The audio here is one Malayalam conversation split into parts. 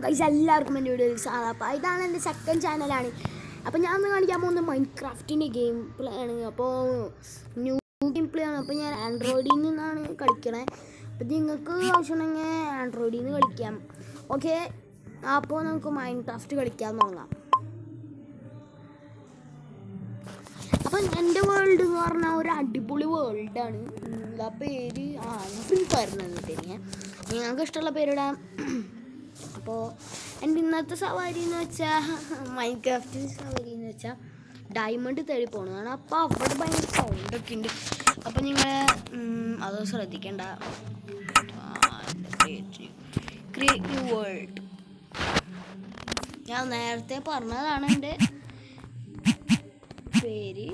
ഗൈസ് എല്ലാവർക്കും എൻ്റെ വീഡിയോ സാധാ അപ്പോൾ ഇതാണ് എൻ്റെ സെക്കൻഡ് ചാനലാണ് അപ്പോൾ ഞാൻ ഒന്ന് കാണിക്കാൻ പോകുന്നത് മൈൻക്രാഫ്റ്റിൻ്റെ ഗെയിം പ്ലേ ആണ് അപ്പോൾ ന്യൂ ഗെയിം പ്ലേ ആണ് അപ്പോൾ ഞാൻ ആൻഡ്രോയിഡിൽ നിന്നാണ് കളിക്കണേ അപ്പോൾ നിങ്ങൾക്ക് ആവശ്യമുണ്ടെങ്കിൽ ആൻഡ്രോയിഡിൽ നിന്ന് കളിക്കാം ഓക്കെ അപ്പോൾ നമുക്ക് മൈൻക്രാഫ്റ്റ് കളിക്കാൻ തുടങ്ങാം അപ്പം എൻ്റെ വേൾഡ് എന്ന് പറഞ്ഞാൽ ഒരു അടിപൊളി വേൾഡാണ് എന്താ പേര് ആ ഫ്രീ ഫയർ എന്നാണ് പേര് ഞാൻ നിങ്ങൾക്ക് ഇഷ്ടമുള്ള പേരിടാം അപ്പോൾ എൻ്റെ ഇന്നത്തെ സവാരി എന്ന് വെച്ചാൽ മൈൻക്രാഫ്റ്റ് സവാരി എന്ന് വെച്ചാൽ ഡയമണ്ട് തേടി പോണതാണ് അപ്പോൾ അവിടെ ഭയങ്കര സൗണ്ടൊക്കെ ഉണ്ട് അപ്പോൾ നിങ്ങൾ അത് ശ്രദ്ധിക്കേണ്ട ക്രിയേറ്റീവ് വേൾഡ് ഞാൻ നേരത്തെ പറഞ്ഞതാണ് എൻ്റെ പേര്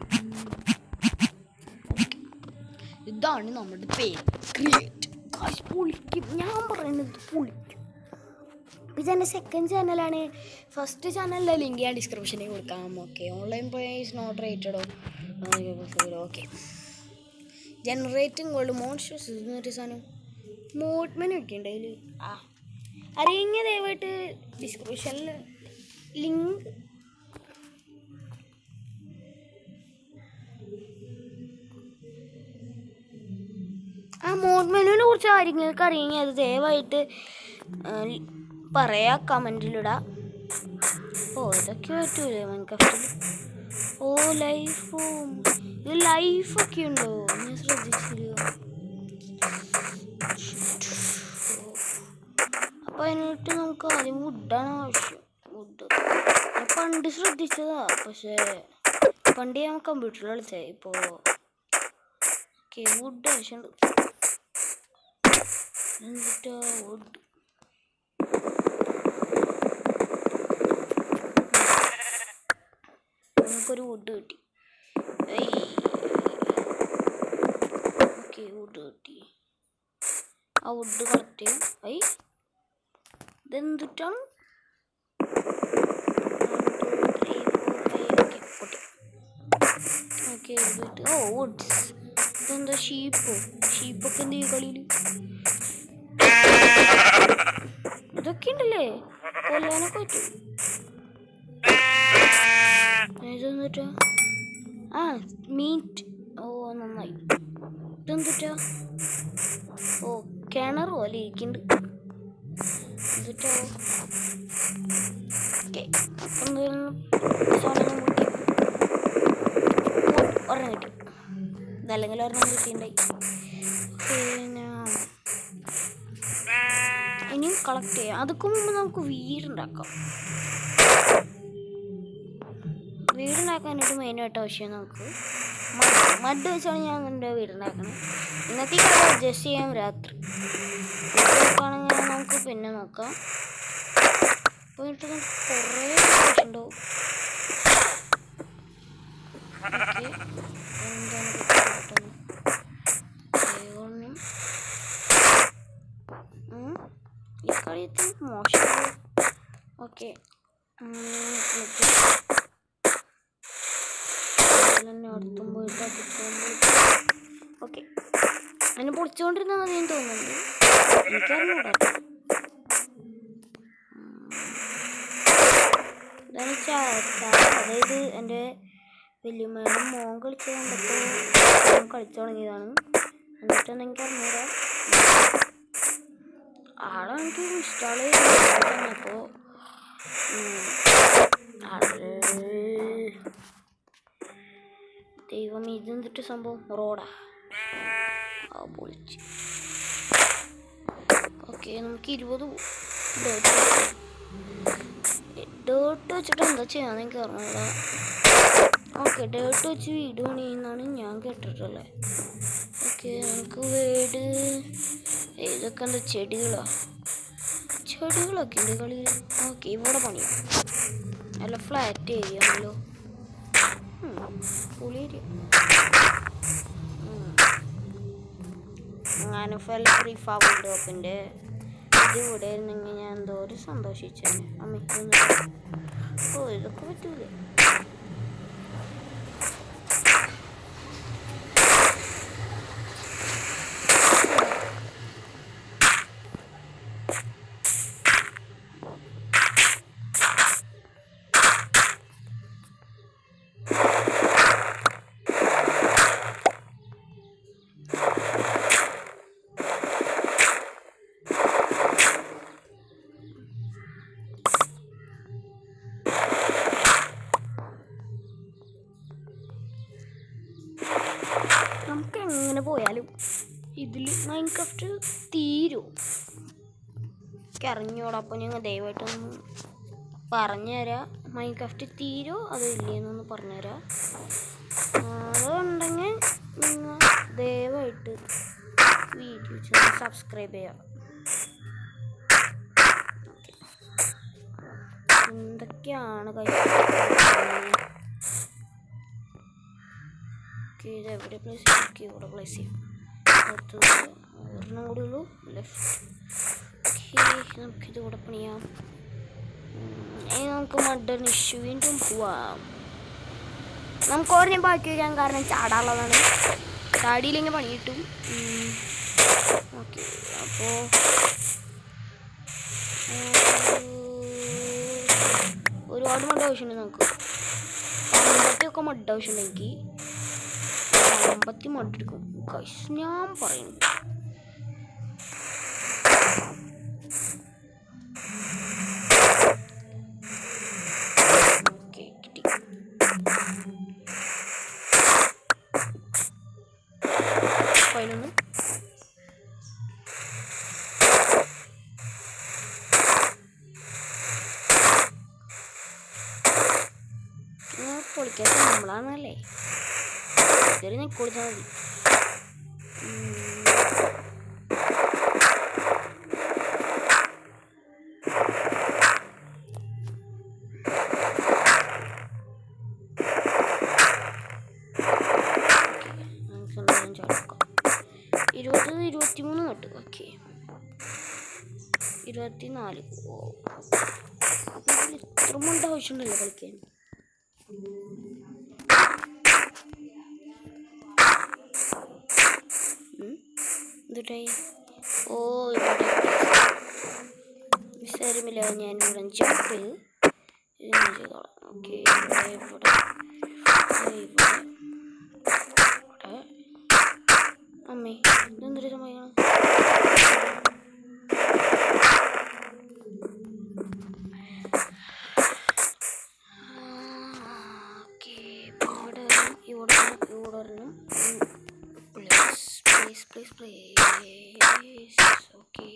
ഇതാണ് നമ്മുടെ പേര് ക്രിയേറ്റ് കാശ് പൊളിക്കും ഞാൻ പറയുന്നത് പൊളിക്കും ഇതെൻ്റെ സെക്കൻഡ് ചാനലാണ് ഫസ്റ്റ് ചാനലിലെ ലിങ്ക് ഞാൻ ഡിസ്ക്രിപ്ഷനിൽ കൊടുക്കാം ഓക്കെ ഓൺലൈൻ പ്രൈസ് നോട്ട് റേറ്റഡോ ഓക്കെ ജനറേറ്റിംഗ് ഗോൾഡ് മോൺസ്റ്റേഴ്സ് എന്നൊരു സാധനം മോട്ട്മെൻ ഒക്കെ ഉണ്ട് അതിൽ ആ അറിയെങ്കിൽ ദയവായിട്ട് ഡിസ്ക്രിപ്ഷനിൽ ലിങ്ക് ആ മോഡ് മെനുവിനെ കുറിച്ച് ആരെങ്കിലും അറിയെങ്കിൽ അത് ദയവായിട്ട് ആ, പറയാ കമൻറ്റിലിടാം ഓ ഇതൊക്കെ പറ്റൂലേ മൈൻക്രാഫ്റ്റിൽ ഓ ലൈഫും ഇത് ലൈഫൊക്കെ ഉണ്ടോ ഞാൻ ശ്രദ്ധിച്ചില്ല അപ്പോൾ അതിനായിട്ട് നമുക്ക് ആദ്യം വുഡാണ് ആവശ്യം വുഡ് ഞാൻ പണ്ട് ശ്രദ്ധിച്ചതാ പക്ഷേ പണ്ട് ഞാൻ കമ്പ്യൂട്ടറിൽ കളിച്ചേ ഇപ്പോൾ ഓക്കെ വുഡ് ആവശ്യമുണ്ട് എന്നിട്ട് വുഡ് നമുക്കൊരു വുഡ് കിട്ടി ഓക്കെ വുഡ് കിട്ടി ആ വുഡ് കളക്ട് ചെയ്യാം ഐ ഇതെന്തിട്ടാണ് ഓക്കെ ഓ വുഡ്സ് ഇതെന്താ ഷീപ്പോ ഷീപ്പൊക്കെ എന്ത് ചെയ്യും കളിയിൽ ഇതൊക്കെ ഉണ്ടല്ലേ കൊല്ലാനൊക്കെ പറ്റും ഇതെന്നിട്ടാ ആ മീറ്റ് ഓ നന്നായി ഇതെന്തിട്ടാ ഓ കിണർ പോലെ ഇരിക്കുന്നുണ്ട് എന്നിട്ടോ ഓക്കെ അപ്പം സാധനം കൂട്ടി ഓ, ഒരെണ്ണം കിട്ടി ഇതല്ലെങ്കിൽ ഒരെണ്ണം കിട്ടിയിട്ടുണ്ടായി പിന്നെ ഇനിയും കളക്ട് ചെയ്യാം അതൊക്കെ മുമ്പ് നമുക്ക് വീടുണ്ടാക്കാം വീടുണ്ടാക്കാനായിട്ട് മെയിനായിട്ട് ആവശ്യം നമുക്ക് മഡ് മഡ് വെച്ചാണ് ഞാൻ എൻ്റെ വീടുണ്ടാക്കുന്നത് ഇന്നത്തെ കഥ അഡ്ജസ്റ്റ് ചെയ്യാം രാത്രി നോക്കുകയാണെങ്കിൽ നമുക്ക് പിന്നെ നോക്കാം പോയിട്ട് നമുക്ക് കുറേ ഉണ്ടാവും ഓക്കെ എന്താണ് കിട്ടുന്നത് ദൈവമേ. ഉം. ഈ കളിയത്തിൽ മോശം ഓക്കെ അടുത്തും പോയിട്ട് ഓക്കെ അതിനെ പൊളിച്ചുകൊണ്ടിരുന്നാൽ മതി എന്ന് തോന്നുന്നുണ്ട് എനിക്കറിഞ്ഞൂടാ ഇതാണ് ചാത്ത അതായത് എൻ്റെ വല്യമ്മയുടെ മോൻ കളിച്ച് കണ്ടപ്പോൾ ഞാൻ കളിച്ചു തുടങ്ങിയതാണ് എന്നിട്ടാണ് എനിക്ക് അറിഞ്ഞൂടാ ആളെ എനിക്ക് ഇൻസ്റ്റാൾ ചെയ്തപ്പോൾ ദൈവം ഇതെന്തിട്ട് സംഭവം റോഡാ ആ പൊളിച്ച് ഓക്കെ നമുക്ക് ഇരുപത് ഡേർട്ട് വെച്ചിട്ട് എന്താ ചെയ്യാന്ന് എനിക്ക് അറിഞ്ഞൂടാ ഓക്കെ ഡേർട്ട് വെച്ച് വീട് പണിയുന്നാണ് ഞാൻ കേട്ടിട്ടുള്ളത് ഓക്കെ നമുക്ക് വീട് ഇതൊക്കെ എന്താ ചെടികളാ ചെടികളൊക്കെ ഉണ്ട് കളിയിൽ ഓക്കെ ഇവിടെ പണിയാം നല്ല ഫ്ലാറ്റ് ഏരിയ ആണല്ലോ പുളി ഏരിയ അങ്ങനെ ഫെൽ ഫ്രീ ഫാ വേൾഡ് കപ്പിൻ്റെ ഇത് ഇവിടെ ആയിരുന്നെങ്കിൽ ഞാൻ എന്തോ ഒരു സന്തോഷിച്ചേനെ അമ്മയ്ക്കൊന്നും ഓ ഇതൊക്കെ പറ്റൂലേ ഇങ്ങനെ പോയാലും ഇതിൽ മൈൻക്രാഫ്റ്റ് തീരും എനിക്ക് അറിഞ്ഞോടാ അപ്പോൾ ഞങ്ങൾ ദയവായിട്ടൊന്ന് പറഞ്ഞുതരാം മൈൻക്രാഫ്റ്റ് തീരോ അതോ ഇല്ലേന്നൊന്ന് പറഞ്ഞുതരാം അതുണ്ടെങ്കിൽ നിങ്ങൾ ദയവായിട്ട് വീഡിയോ ചാനൽ സബ്സ്ക്രൈബ് ചെയ്യാം എന്തൊക്കെയാണ് കഴിക്കുന്നത് ഇത് എവിടെ പ്ലേസ് ചെയ്യും ഇവിടെ പ്ലേസ് ചെയ്യും അടുത്തത് ഒരെണ്ണം കൂടി ഉള്ളൂ ലെഫ്റ്റ് ഓക്കെ നമുക്കിത് ഇവിടെ പണിയാം ഉം, ഇനി നമുക്ക് മഡർ ഇഷ്യൂ വീണ്ടും പോവാം നമുക്ക് ഒരെണ്ണം ബാക്കി വയ്ക്കാൻ കാരണം ചാടാനുള്ളതാണ് ചാടിയില്ലെങ്കിൽ പണി കിട്ടും ഓക്കെ അപ്പോൾ ഒരുപാട് മഡ് ആവശ്യമുണ്ട് നമുക്ക് അമ്പത്തിയൊക്കെ മഡ് ആവശ്യമുണ്ട് എനിക്ക് അമ്പത്തി മഡ് എടുക്കും കൈസ് ഞാൻ പറയുന്നു ഓക്കെ കിട്ടി പതിനൊന്ന് ആ, പൊളിക്കാത്ത നമ്മളാണല്ലേ ഇതൊരു നിക്ക് കൊടുത്താൽ മതി ഉം. നമുക്ക് എന്തായാലും ചാടിക്കാം ഇരുപത് ഇരുപത്തിമൂന്ന് കെട്ട് ഓക്കെ ഇരുപത്തിനാല് ഓ ഇതിൽ ഇത്ര മുണ്ട് ആവശ്യമുണ്ടല്ലോ കളിക്കാൻ ഉം. എന്തുട്ടായി ഓ ഇവിടെ നിസ്സാരമില്ല ഞാൻ ഇവിടെ ജമ്പ് ചെയ്ത് ഇങ്ങനെ ചെയ്തോളാം ഓക്കെ ഇവിടെ ഇവിടെ ദേ ഇവിടെ ഇവിടെ അമ്മേ ഇതെന്തൊരു സമയമാണ് ഓക്കെ ഇവിടെ ഒരെണ്ണം, ഇവിടെ ഒരെണ്ണം, ഇവിടെ ഒരെണ്ണം please please please please okay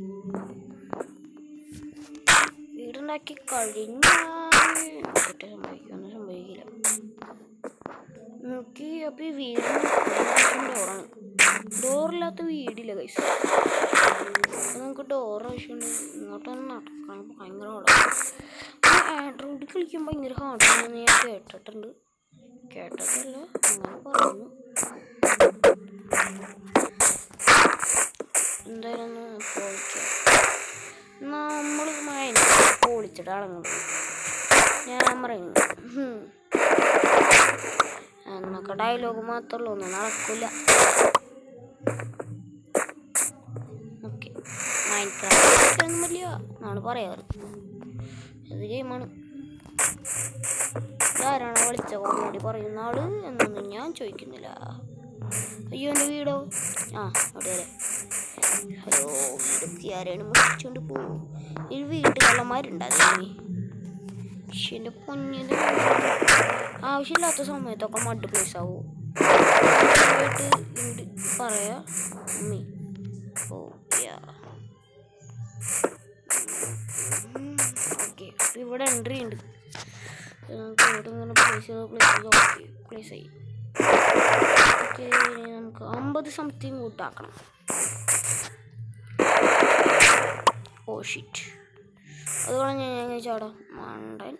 വീടുണ്ടാക്കി കഴിഞ്ഞാൽ ഒറ്റ സംഭവിക്കുമെന്ന് സംഭവിക്കില്ല നോക്കി അപ്പോൾ ഈ വീടിന് ഡോറാണ് ഡോറില്ലാത്ത വീടില്ല കൈസ് അപ്പോൾ നമുക്ക് ഡോർ ആവശ്യമുണ്ട് ഇങ്ങോട്ടൊന്ന് നടക്കണം ഭയങ്കര ഹാർഡാണ് ആൻഡ്രോയിഡ് കളിക്കാൻ ഭയങ്കര ഹാർഡാണെന്ന് ഞാൻ കേട്ടിട്ടുണ്ട് കേട്ടതല്ല അങ്ങനെ പറഞ്ഞു എന്തായാലും ഒന്ന് പോയിക്കാം നമ്മൾ മൈൻഡ് പൊളിച്ചിട്ട് അടങ്ങുന്നു ഞാൻ പറയുന്നു ഹും. എന്നൊക്കെ ഡയലോഗ് മാത്രമല്ല ഒന്നും നടക്കില്ല ഓക്കെ മൈൻഡ് ക്രാഫ്റ്റ് ഒന്നും വലിയ എന്നാണ് പറയാറ് അത് ഗെയിമാണ് ഇതാരാണ് വിളിച്ച കോമഡി പറയുന്ന ആള് എന്നൊന്നും ഞാൻ ചോദിക്കുന്നില്ല അയ്യോ എൻ്റെ വീടോ ആ അവിടെ വരെ ഹലോ വീടൊക്കെ ആരാണ് മുറിച്ചുകൊണ്ട് പോകും ഈ വീട്ടിൽ കള്ളന്മാരുണ്ടാകും പക്ഷെ എൻ്റെ പൊന്നിൻ്റെ ആവശ്യമില്ലാത്ത സമയത്തൊക്കെ മഡ് പ്ലേസ് ആവും ആയിട്ട് ഇണ്ട് പറയാ ഉമ്മി ഓ യാ ഓക്കെ ഇവിടെ എൻട്രി ഉണ്ട് നമുക്ക് ഇവിടെ ഇങ്ങനെ പ്ലേസ് ചെയ്ത് പ്ലേസ് ചെയ്ത് ഓക്കെ പ്ലേസ് ആയി ഓക്കെ നമുക്ക് അമ്പത് സംതിങ് കൂട്ടാക്കണം ഓ ഷിറ്റ് അതുകൊണ്ട് ഞാൻ എങ്ങനെ ചാടാം മണ്ടൻ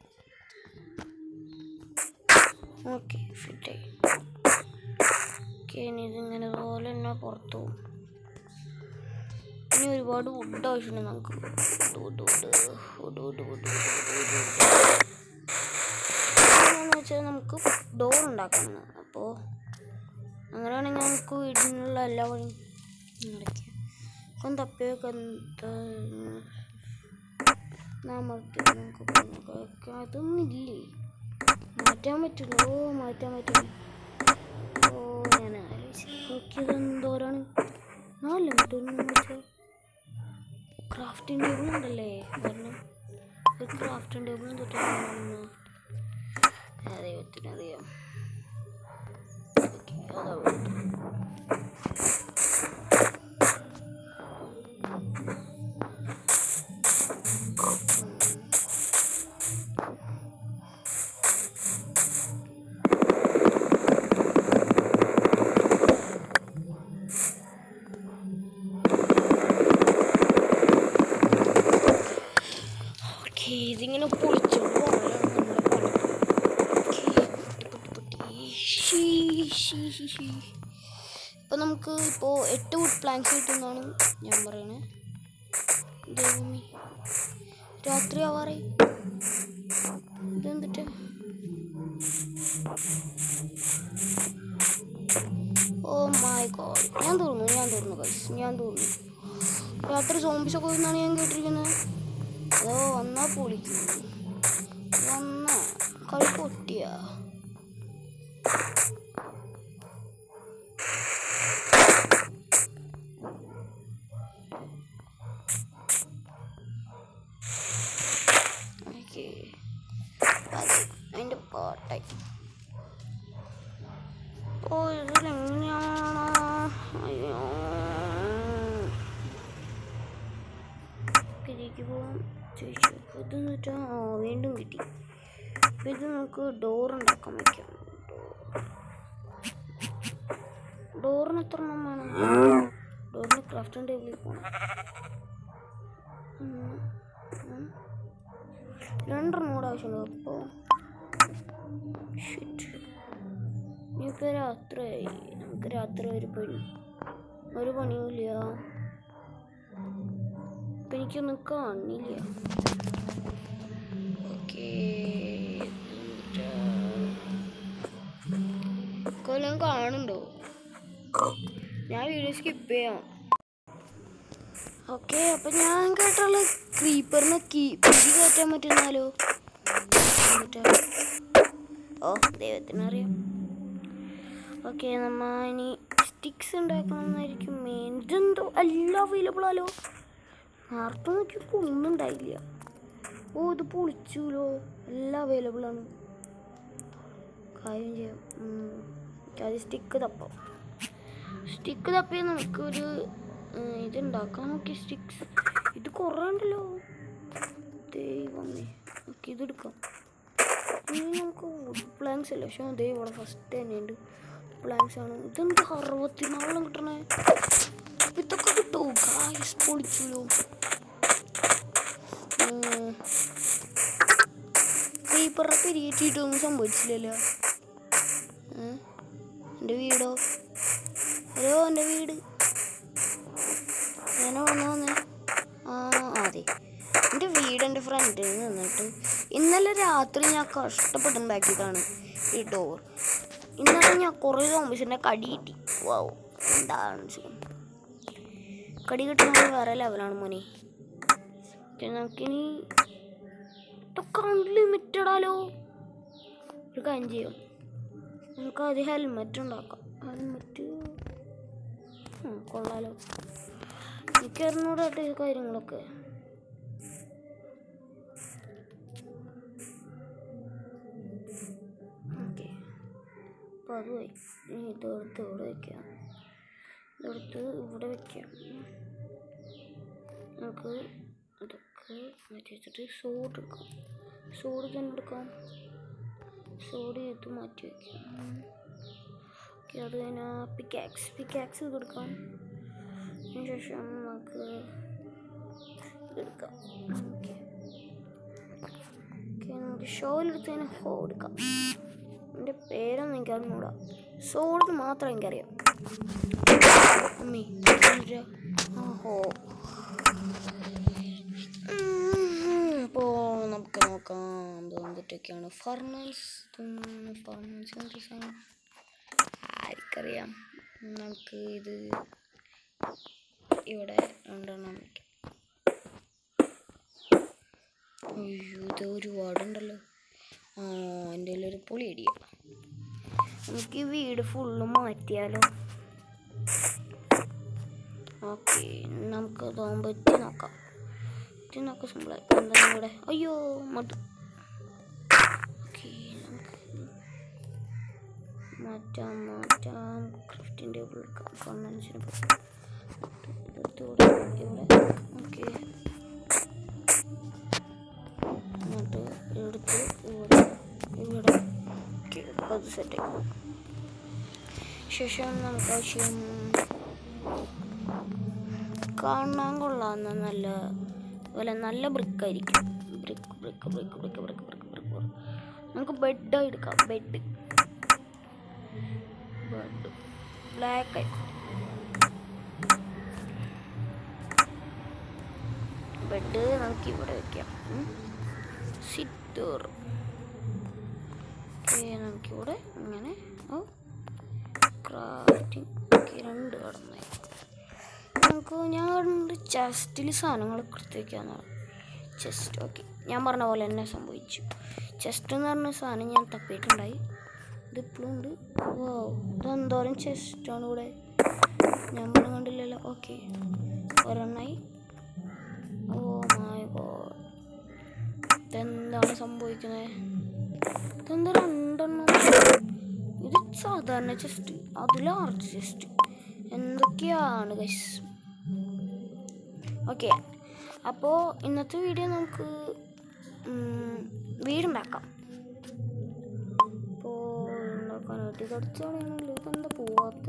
ഓക്കെ ഫിറ്റായി ഓക്കെ ഇനി ഇതിങ്ങനെ പോലെ തന്നെ പുറത്തു പോകും ഇനി ഒരുപാട് വുഡ് ആവശ്യമുണ്ട് നമുക്ക് wood wood wood wood wood wood wood wood wood എന്ന് വെച്ചാൽ നമുക്ക് ഡോർ ഉണ്ടാക്കണം അപ്പോൾ അങ്ങനെയാണെങ്കിൽ നമുക്ക് വീടിനുള്ള എല്ലാ വഴിയും നടക്കാം അപ്പം തപ്പിയൊക്കെ എന്താ നമുക്ക് നമുക്ക് നമുക്ക് അതൊന്നും ഇല്ലേ മാറ്റാൻ പറ്റില്ല ഓ മാറ്റാൻ പറ്റില്ല ഓ ഞാൻ ആലോചിച്ച് നോക്കിയത് എന്തോരാണ് നാല് മിനിറ്റ് ക്രാഫ്റ്റിംഗ് ടേബിൾ ഉണ്ടല്ലേ കാരണം ഒരു ക്രാഫ്റ്റിംഗ് ടേബിൾ തൊട്ടാണ് ദൈവത്തിനറിയാം ഓക്കെ അതവിടെ ഇതിങ്ങനെ പൊളിച്ചോണ്ട് പോകലാണ് നമ്മുടെ പണി Okay, പൊട്ടി, പൊട്ടി, പൊട്ടി. ഷീ, ഷീ, ഷീ, ഷീ. ഇപ്പൊ നമുക്ക് ഇപ്പോ എട്ട് വുഡ് പ്ലാങ്ക്സ് കിട്ടുമെന്നാണ് ഞാൻ പറയണേ ദൈവമേ രാത്രി ആവാറായി ഇതെന്തിട്ട് ഓ മൈ ഗോഡ് ഞാൻ തോന്നുന്നു ഞാൻ തോന്നുന്നു ഗൈസ് ഞാൻ തോന്നുന്നു രാത്രി സോംബിസ് ഒക്കെ വരുന്നാണ് ഞാൻ കേട്ടിരിക്കുന്നത് അതോ വന്നാ പൊളിക്കും വന്ന കളി പൊട്ടിയ ഓക്കെ അതിൻ്റെ പാട്ടായി ഓ ഇതിലെങ്ങനെയാണ് അയ്യോ ഇതിലേക്ക് പോകാം ചോദിച്ചു അപ്പോൾ ഇതെന്ന് വെച്ചാൽ ആ വീണ്ടും കിട്ടി അപ്പോൾ ഇത് നമുക്ക് ഡോർ ഉണ്ടാക്കാൻ വയ്ക്കാം ഡോറിന് എത്ര എണ്ണം വേണം ഡോറിന് ക്രാഫ്റ്റിംഗ് ടേബിളിൽ പോകണം ഉം, ഉം. രണ്ടെണ്ണം കൂടെ ആവശ്യമുണ്ട് അപ്പോൾ ഷിറ്റ് ഇനിയിപ്പോൾ രാത്രിയായി നമുക്ക് രാത്രി ഒരു പണി ഒരു പണിയുമില്ല ഇപ്പം എനിക്കൊന്നും കാണില്ല ഓക്കേ കൊല്ലം കാണുന്നുണ്ടോ ഞാൻ വീഡിയോ സ്കിപ്പ് ചെയ്യാം ഓക്കെ അപ്പം ഞാൻ കേട്ടുള്ള ക്രീപ്പറിന് കീ പിടി കയറ്റാൻ പറ്റുന്നാലോ എന്നിട്ട് ഓ ദൈവത്തിനറിയാം ഓക്കെ നമ്മ ഇനി സ്റ്റിക്സ് ഉണ്ടാക്കണമെന്നായിരിക്കും മെയിൻ ഇതെന്തോ എല്ലാം അവൈലബിൾ ആലോ നേരത്തെ നോക്കിയപ്പോൾ ഒന്നും ഉണ്ടായില്ല ഓ ഇത് പൊളിച്ചൂലോ എല്ലാം അവൈലബിൾ ആണ് കാര്യം ചെയ്യാം ഉം. അത് സ്റ്റിക്ക് തപ്പാം സ്റ്റിക്ക് തപ്പി നമുക്കൊരു ഉം, ഇതുണ്ടാക്കാൻ നോക്കി സ്റ്റിക്സ് ഇത് കുറേ ഉണ്ടല്ലോ ദൈവമേ ഓക്കെ ഇതെടുക്കാം ഇനി നമുക്ക് വുഡ് പ്ലാങ്ക്സ് അല്ലേ പക്ഷേ അതേ ഇവിടെ ഫസ്റ്റ് തന്നെയുണ്ട് പ്ലാങ്ക്സ് ആണ് ഇതെന്ത് അറുപത്തിനാലെണ്ണം കിട്ടണേ അപ്പൊ ഇതൊക്കെ കിട്ടുമോ ഗായ്സ് പൊളിച്ചല്ലോ പേപ്പറിനെ പിരിയിട്ടിട്ടൊന്നും സംഭവിച്ചില്ലല്ലോ ഏ? എൻ്റെ വീടോ ഹലോ എൻ്റെ വീട് ഞാൻ വന്നു വന്നേ ആ അതെ എൻ്റെ വീട് എൻ്റെ ഫ്രണ്ടിൽ നിന്നിട്ട് ഇന്നലെ രാത്രി ഞാൻ കഷ്ടപ്പെട്ടുണ്ടാക്കിയതാണ് ഈ ഡോർ ഇന്നലെ ഞാൻ കുറേ സോംബിസിൻ്റെ കടി കിട്ടി വാവ് എന്താണ് സുഖം കടി കിട്ടുന്നത് വേറെ ലെവലാണ് മോനെ പിന്നെ നമുക്കിനി ഇതൊക്കെ അൺലിമിറ്റഡാലോ ഒരു കാര്യം ചെയ്യാം നമുക്ക് ആദ്യം ഹെൽമെറ്റ് ഉണ്ടാക്കാം ഹെൽമെറ്റ് കൊള്ളാലോ എനിക്ക് അറിഞ്ഞൂടാട്ടെ ഈ കാര്യങ്ങളൊക്കെ ഓക്കെ അപ്പോൾ അത് പോയി ഇനി ഇതെടുത്ത് ഇവിടെ വയ്ക്കാം ഇതെടുത്ത് ഇവിടെ വയ്ക്കാം നമുക്ക് ഇതൊക്കെ മാറ്റി വെച്ചിട്ട് സോഡ് എടുക്കാം സോഡ് തന്നെ എടുക്കാം സോഡ് ഇത് മാറ്റി വയ്ക്കാം ഓക്കെ അത് കഴിഞ്ഞാൽ പിക്കാക്സ് പിക്കാക്സ് ഇത് എടുക്കാം അതിന് ശേഷം നമുക്ക് ഇതെടുക്കാം ഓക്കെ ഓക്കെ നമുക്ക് ഷോയിലെടുത്ത് തന്നെ ഹോ എടുക്കാം എൻ്റെ പേരൊന്നും എനിക്ക് അറിഞ്ഞൂടാ സോഡ് മാത്രം എനിക്കറിയാം അമ്മേ ഇതാ. ആ ഹോ അപ്പോൾ നമുക്ക് നോക്കാം ഇത് വന്നിട്ടൊക്കെയാണ് ഫർണൽസ് ഫർണൽസ് എന്ത് സാധനം ആർക്കറിയാം നമുക്ക് ഇത് ഇവിടെ രണ്ടെണ്ണം വയ്ക്കാം അയ്യോ ഇത് ഒരുപാടുണ്ടല്ലോ ആ എൻ്റെ ഒരു പൊളി അടിയ നമുക്ക് ഈ വീട് ഫുള്ള് മാറ്റിയാലോ ഓക്കെ നമുക്ക് അതാകുമ്പോൾ എത്തി നോക്കാം എത്തി നോക്കാം സിമ്പിളായി എന്താണ് ഇവിടെ അയ്യോ മട്ടു ഓക്കെ നമുക്ക് മാറ്റാം മാറ്റാം ക്രാഫ്റ്റിംഗ് ടേബിൾ എടുക്കാം ഫർണൻസിന് ഇതെടുത്ത് ഇവിടെ ഇവിടെ ഓക്കെ എന്നിട്ട് എടുത്ത് ഇവിടെ ഇവിടെ ഓക്കെ അപ്പോൾ അത് സെറ്റായി ശേഷം നമുക്ക് ആവശ്യം കാണാൻ കൊള്ളാവുന്ന നല്ല അതുപോലെ നല്ല ബ്രിക്കായിരിക്കും brick brick brick brick brick brick brick നമുക്ക് ബെഡ് എടുക്കാം ബെഡ് ബെഡ് ബ്ലാക്ക് ആയി ബെഡ് നമുക്ക് ഇവിടെ വെക്കാം സിറ്റോർ ഓക്കെ നമുക്കിവിടെ ഇങ്ങനെ ഓ ക്രാഫ്റ്റിംഗ് ഓക്കെ രണ്ട് കടന്നായി നമുക്ക് ഞാൻ കണ്ട് ചെസ്റ്റിൽ സാധനങ്ങൾ എടുത്ത് വെക്കാന്നാണ് ചെസ്റ്റ് ഓക്കെ ഞാൻ പറഞ്ഞ പോലെ തന്നെ സംഭവിച്ചു ചെസ്റ്റ് എന്ന് പറഞ്ഞ സാധനം ഞാൻ തപ്പിയിട്ടുണ്ടായി ഇതിപ്പോഴും ഉണ്ട് ഓ ഇതെന്തോരം ചെസ്റ്റാണ് ഇവിടെ ഞാൻ പറഞ്ഞ കണ്ടില്ലല്ലോ ഓക്കെ ഒരെണ്ണായി ഓ മൈ ഗോഡ് ഇതെന്താണ് സംഭവിക്കുന്നത് ഇതെന്താ രണ്ടെണ്ണം ഇത് സാധാരണ ചെസ്റ്റ് അത് ലാർജ് ചെസ്റ്റ് എന്തൊക്കെയാണ് ഗൈസ് ഓക്കെ അപ്പോൾ ഇന്നത്തെ വീഡിയോ നമുക്ക് ഉം, വീടുണ്ടാക്കാം അപ്പോൾ ഉണ്ടാക്കാനായിട്ട് കുറച്ച് കളയണമല്ലോ ഇപ്പം എന്താ പോവാത്ത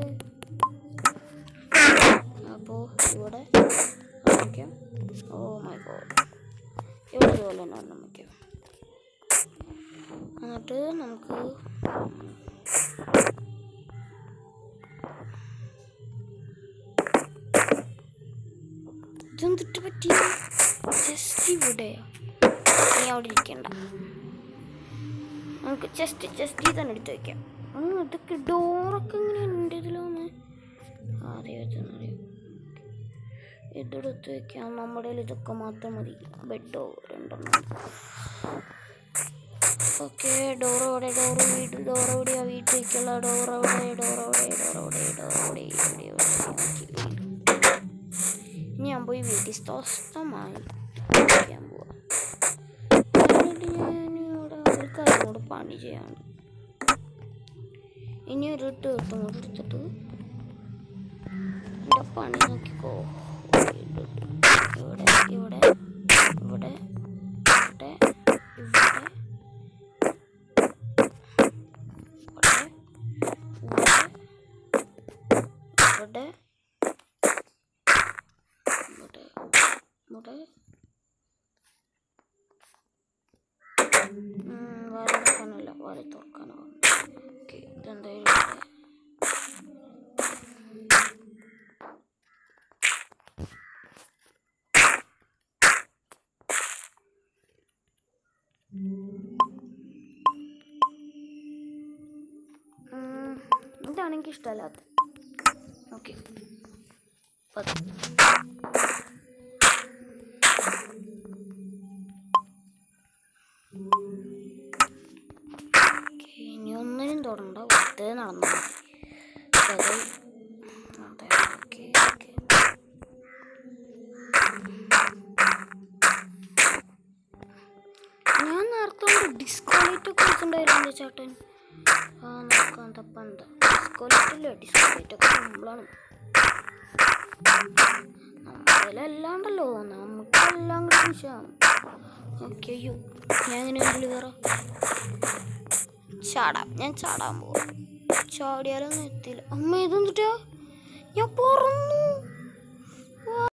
അപ്പോൾ ഇവിടെ വയ്ക്കാം ഓ മൈ ഗോഡ് ഇവിടെ ഇതുപോലെ തന്നെ ഒരെണ്ണം വയ്ക്കാം എന്നിട്ട് നമുക്ക് ഇതെന്തിട്ട് പറ്റി ജസ്റ്റ് ഇവിടെ നീ അവിടെ ഇരിക്കണ്ട നമുക്ക് ജസ്റ്റ് ജസ്റ്റ് തന്നെ എടുത്ത് വെക്കാം ആ ഇതൊക്കെ ഡോറൊക്കെ ഇങ്ങനെ എൻ്റെ ഇതിലാണ് ആദ്യം വെച്ചെന്നറിയാം ഇതെടുത്ത് വെക്കാം നമ്മുടെ കയ്യിൽ ഇതൊക്കെ മാത്രം മതി ബെഡോ രണ്ടെണ്ണം ഓക്കെ ഡോർ എവിടെ ഡോർ വീട് ഡോർ എവിടെയാ വീട്ടിലേക്കുള്ള ഡോർ എവിടെ ഡോർ എവിടെ ഡോർ എവിടെ ഡോർ എവിടെ എവിടെ എവിടെ ഓക്കെ വീട് ഇനി ഞാൻ പോയി വീട്ടിൽ സ്വസ്ഥമായി ഇരിക്കാൻ പോവാം എന്നിട്ട് ഞാൻ ഇവിടെ ഒരു കാര്യം കൂടെ പണി ചെയ്യാണ് ഇനി ഒരു ടേർട്ടും കൂടെ എടുത്തിട്ട് എൻ്റെ പണി നോക്കിക്കോ ഇവിടെ ഇവിടെ ഇവിടെ ഇവിടെ ഇവിടെ ഇവിടെ ഇവിടെ ഇവിടെ വാല തുറക്കാനല്ല വാല തുറക്കാനാണ് ഓക്കെ ഇതെന്തായാലും ഇവിടെ ഉം, ഇതാണ് എനിക്ക് ഇഷ്ടമല്ലാത്ത ഓക്കെ ഇനി ഒന്നിനും തൊടണ്ട വെറുതെ നടന്നു അതെ അതെ ഓക്കെ ഓക്കെ ഞാൻ നേരത്തെ ഡിസ്കോ ലൈറ്റ് ഒക്കെ വെച്ചിട്ടുണ്ടായിരുന്നു ചേട്ടൻ ആ നോക്കാം തപ്പം എന്താ ഡിസ്കോ ലൈറ്റ് ഇല്ല ഡിസ്കോ ലൈറ്റ് ഒക്കെ സിമ്പിളാണ് നമ്മളെല്ലാണ്ടല്ലോ നമുക്കെല്ലാം കൂടി വിഷയമാണ് ഓക്കെ അയ്യോ ഞാൻ ഇങ്ങനെ ഉള്ളിൽ കയറാം ചാടാം ഞാൻ ചാടാൻ പോവാം ചാടിയാലൊന്നും എത്തില്ല അമ്മ ഇതെന്തിട്ടാ ഞാൻ പറന്നു